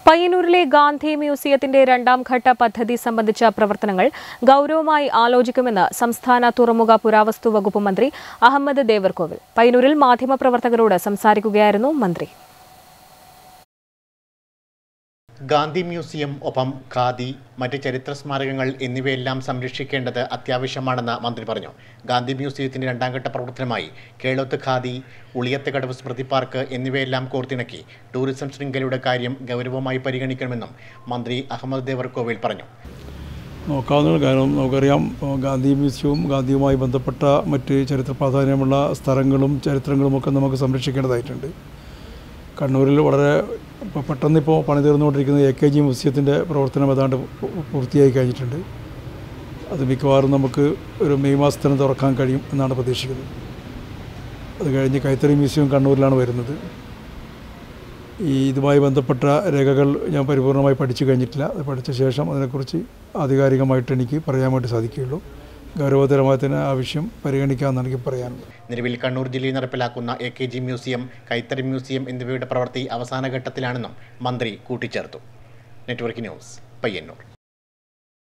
പയ്യന്നൂരിലെ ഗാന്ധി മ്യൂസിയത്തിന്റെ രണ്ടാം ഘട്ട പദ്ധതി സംബന്ധിച്ച പ്രവർത്തനങ്ങൾ ഗൌരവമായി ആലോചിക്കുമെന്ന് സംസ്ഥാന തുറമുഖ പുരാവസ്തു വകുപ്പ് മന്ത്രി അഹമ്മദ് ദേവർകോവിൽ പയ്യന്നൂരിൽ മാധ്യമപ്രവർത്തകരോട് സംസാരിക്കുകയായിരുന്നു മന്ത്രി ഗാന്ധി മ്യൂസിയം ഒപ്പം ഖാദി മറ്റ് ചരിത്ര സ്മാരകങ്ങൾ എന്നിവയെല്ലാം സംരക്ഷിക്കേണ്ടത് അത്യാവശ്യമാണെന്ന് മന്ത്രി പറഞ്ഞു ഗാന്ധി മ്യൂസിയത്തിന്റെ രണ്ടാം ഘട്ട പ്രവർത്തനമായി കേളോത്ത് ഖാദി ഉളിയത്ത് കടവ് സ്മൃതി പാർക്ക് എന്നിവയെല്ലാം കോർത്തിണക്കി ടൂറിസം ശൃംഖലയുടെ കാര്യം ഗൗരവമായി പരിഗണിക്കണമെന്നും മന്ത്രി അഹമ്മദ് ദേവർകോവിൽ പറഞ്ഞു നോക്കാവുന്ന കാരണം നമുക്കറിയാം ഇപ്പോൾ ഗാന്ധി മ്യൂസിയവും ഗാന്ധിയുമായി ബന്ധപ്പെട്ട മറ്റ് ചരിത്ര പ്രാധാന്യമുള്ള സ്ഥലങ്ങളും ചരിത്രങ്ങളുമൊക്കെ നമുക്ക് സംരക്ഷിക്കേണ്ടതായിട്ടുണ്ട് കണ്ണൂരിൽ വളരെ ഇപ്പോൾ പെട്ടെന്ന് ഇപ്പോൾ പണി തീർന്നുകൊണ്ടിരിക്കുന്ന എ കെ ജി മ്യൂസിയത്തിൻ്റെ പ്രവർത്തനം ഏതാണ്ട് പൂ- പൂർത്തിയായി കഴിഞ്ഞിട്ടുണ്ട് അത് മിക്കവാറും നമുക്ക് ഒരു മെയ് മാസത്തിന് തുറക്കാൻ കഴിയും എന്നാണ് പ്രതീക്ഷിക്കുന്നത് അത് കഴിഞ്ഞ് കൈത്തറി മ്യൂസിയം കണ്ണൂരിലാണ് വരുന്നത് ഈ ഇതുമായി ബന്ധപ്പെട്ട രേഖകൾ ഞാൻ പരിപൂർണമായി പഠിച്ചു കഴിഞ്ഞിട്ടില്ല അത് പഠിച്ച ശേഷം അതിനെക്കുറിച്ച് ആധികാരികമായിട്ട് എനിക്ക് പറയാൻ വേണ്ടി സാധിക്കുകയുള്ളൂ ഗൗരവതരമായതിന് ആവശ്യം പരിഗണിക്കാമെന്നാണ് എനിക്ക് പറയാനുള്ളത് നിലവിൽ കണ്ണൂർ ജില്ലയിൽ നടപ്പിലാക്കുന്ന എ കെ ജി മ്യൂസിയം കൈത്തറി മ്യൂസിയം എന്നിവയുടെ പ്രവൃത്തി അവസാന ഘട്ടത്തിലാണെന്നും മന്ത്രി കൂട്ടിച്ചേർത്തു നെറ്റ്വർക്ക് ന്യൂസ് പയ്യന്നൂർ